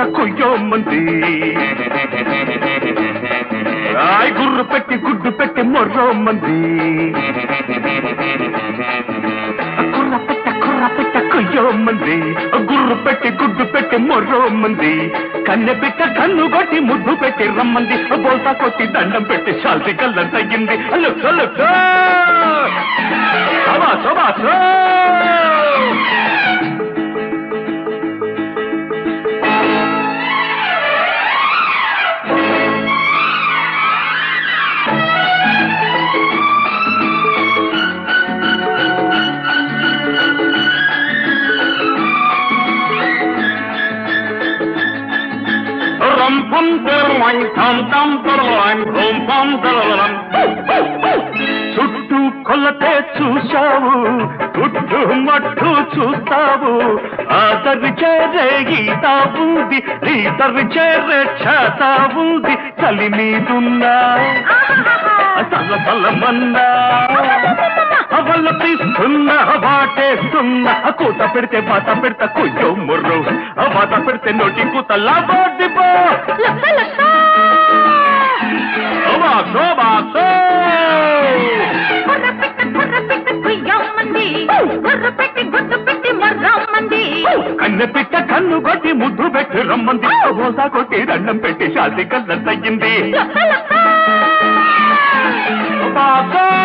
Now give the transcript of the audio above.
కొయ్యోమంది రాయ్ గుర్రు పెట్టి గుడ్డు పెట్టి మొర్రోమంది కుర్ర పెట్ట కుర్ర పెట్ట కొయ్యోమంది గుర్రు పెట్టి గుడ్డు పెట్టి మొర్రోమంది కన్నె పెట్ట కన్ను కొట్టి ముద్దు పెట్టి రమ్మంది బోల్తా కొట్టి దండం పెట్టి శాల్తి కళ్ళం తగ్గింది లుక్ లుక్ సభా సభా రం పం తెరలై థం థం తెరలై రోం పం తెరలం చుట్టూ కొల్లతే చూశావు చుట్టూ మట్టు చూస్తావు ఆదరి చేరే గీత ఉంది ఈతరి చేరే చేత ఉంది చలి మీదున్నా చల్ల చల్లమన్నా అవల్ల తీస్తున్నా వాటేస్తున్నా కూత పెడితే బాత పెడతా కొయ్యో ముర్రు ఆ బాత పెడితే నోటి కూత లాబోడిపో లక్క లక్క బాసో బాసో కుర్ర పెట్ట కుర్ర పెట్ట కుయ్యమ్మంది గుర్ర పెట్టి గుడ్డు పెట్టి మర్రమ్మంది కన్నె పిట్ట కన్ను కొట్టి ముద్దు పెట్టి రమ్మంది బోసా కొట్టి దండం పెట్టి శాంతి కళ్ళ తగ్గింది లక్క లక్క బాసో